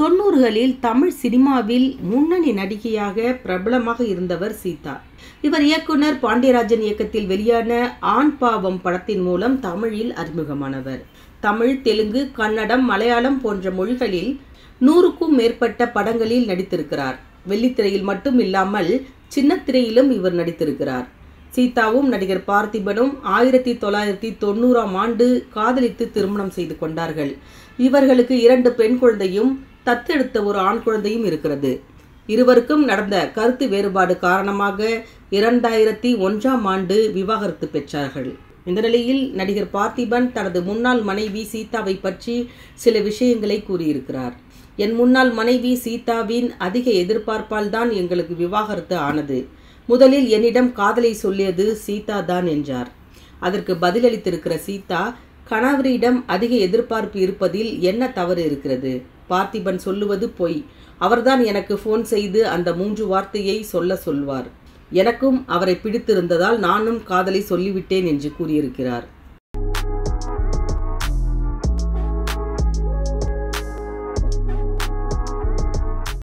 தொண்ணூறுகளில் தமிழ் சினிமாவில் முன்னணி நடிகையாக பிரபலமாக இருந்தவர் சீதா இவர் இயக்குனர் பாண்டியராஜன் இயக்கத்தில் வெளியான ஆண் பாவம் படத்தின் மூலம் தமிழில் அறிமுகமானவர் தமிழ் தெலுங்கு கன்னடம் மலையாளம் போன்ற மொழிகளில் நூறுக்கும் மேற்பட்ட படங்களில் நடித்திருக்கிறார் வெள்ளித்திரையில் மட்டும் இல்லாமல் சின்னத்திரையிலும் இவர் நடித்திருக்கிறார் சீதாவும் நடிகர் பார்த்திபனும் ஆயிரத்தி தொள்ளாயிரத்தி தொண்ணூறாம் ஆண்டு காதலித்து திருமணம் செய்து கொண்டார்கள் இவர்களுக்கு இரண்டு பெண் குழந்தையும் தத்தெடுத்த ஒரு ஆண் குழந்தையும் இருக்கிறது இருவருக்கும் நடந்த கருத்து வேறுபாடு காரணமாக இரண்டாயிரத்தி ஒன்றாம் ஆண்டு விவாகரத்து பெற்றார்கள் இந்த நிலையில் நடிகர் பார்த்திபன் தனது முன்னாள் மனைவி சீதாவை பற்றி சில விஷயங்களை கூறியிருக்கிறார் என் முன்னாள் மனைவி சீதாவின் அதிக எதிர்பார்ப்பால் தான் எங்களுக்கு விவாகரத்து ஆனது முதலில் என்னிடம் காதலை சொல்லியது சீதா தான் என்றார் அதற்கு பதிலளித்திருக்கிற சீதா கணவரிடம் அதிக எதிர்பார்ப்பு இருப்பதில் என்ன தவறு இருக்கிறது பார்த்திபன் சொல்லுவது பொய் அவர்தான் எனக்கு ஃபோன் செய்து அந்த மூன்று வார்த்தையை சொல்ல சொல்வார் எனக்கும் அவரை பிடித்திருந்ததால் நானும் காதலை சொல்லிவிட்டேன் என்று கூறியிருக்கிறார்